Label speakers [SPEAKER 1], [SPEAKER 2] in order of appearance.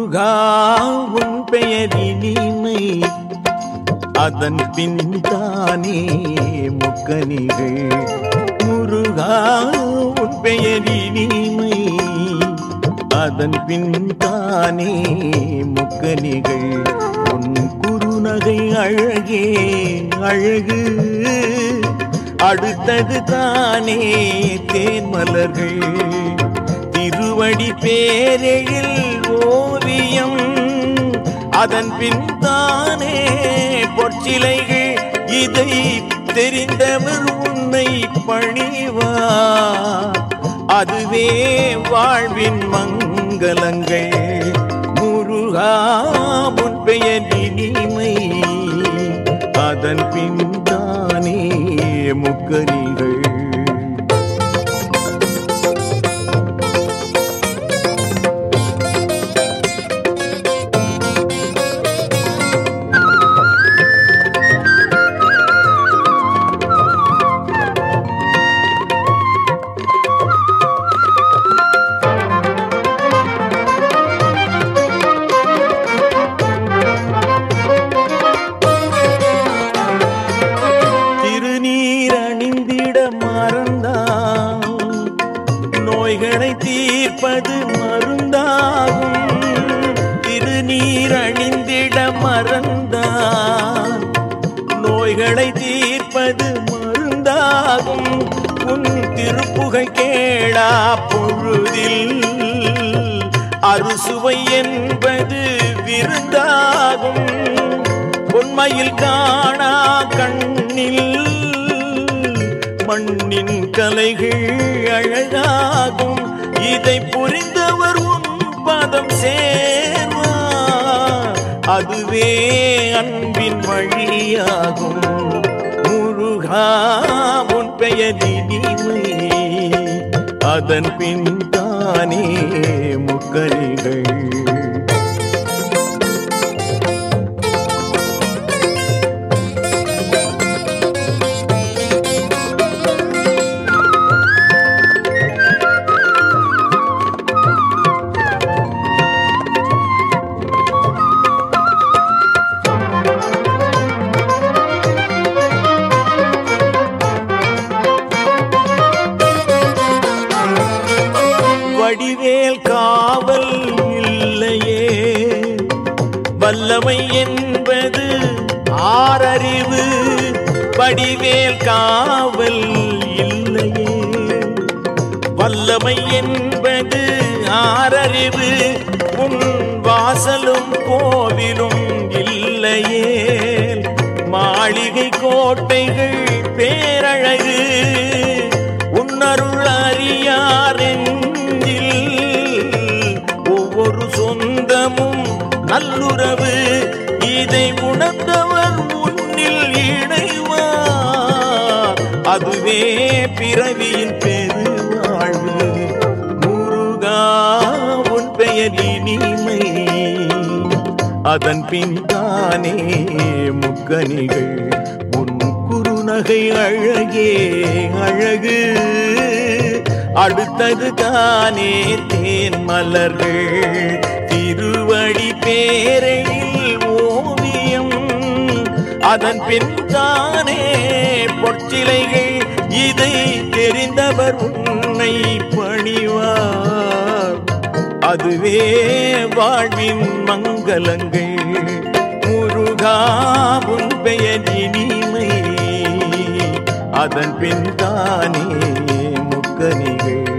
[SPEAKER 1] முருகா உன் பெயர் இனிமை அதன் பின் தானே முக்கனிகள் முருகா உன் பெயர் இனிமை அதன் பின் தானே முக்கனிகள் உன் குறுநகை அழகே அழகு அடுத்தது தானே தேன்மலர்கள் திருவடி பேரெழில் ஓவியம் அதன் பின் தானே பொற்சிலைகள் இதை தெரிந்தவர் உன்னை பணிவா அதுவே வாழ்வின் மங்களங்கள் முருகா உன் பெயர் இனிமை அதன் பின் தானே முக்கனிகள் திருநீர் அணிந்திட மறந்தான் நோய்களை தீர்ப்பது மருந்தாகும் திருநீர் அணிந்திட மறந்தான் நோய்களை தீர்ப்பது மருந்தாகும் உன் திருப்புகழ் கேளா பொழுதில் அறுசுவை என்பது விருந்தாகும் உண்மையில் காணா கண்ணில் மண்ணின் கலைகள் அழகாகும் இதை புரிந்தவர் உன் பதம் சேர்வார் அதுவே அன்பின் வழியாகும் முருகா உன் பெயர் இனிமை அதன் பின் தானே முக்கரிகள் வடிவேல் காவல் இல்லையே வல்லமை என்பது ஆறறிவு வடிவேல் காவல் இல்லையே வல்லமை என்பது ஆறறிவு உன் வாசலும் கோவிலும் இல்லையே மாளிகை கோட்டைகள் பேரழகு உன்னருள் அறியாரெஞ்சில் ஒவ்வொரு சொந்தமும் நல்லுறவு இதை உணர்ந்தவர் முன்னில் இணைவார் அதுவே பிறவியின் பெருவாழ்வு முருகா உன் பெயர் இனிமை அதன் பின் தானே முக்கனிகள் உன் குறுநகை அழகே அழகு அடுத்தது தானே தேன் மலர்கள் திருவடி பேரையில் ஓவியம் அதன் பின் தானே பொற்சிலைகள் இதை தெரிந்தவர் உன்னை பணிவார் அதுவே வாழ்வின் மங்களங்கள் முருகா உன் பெயர் இனிமை அதன் பின் தானே முக்கனிகள்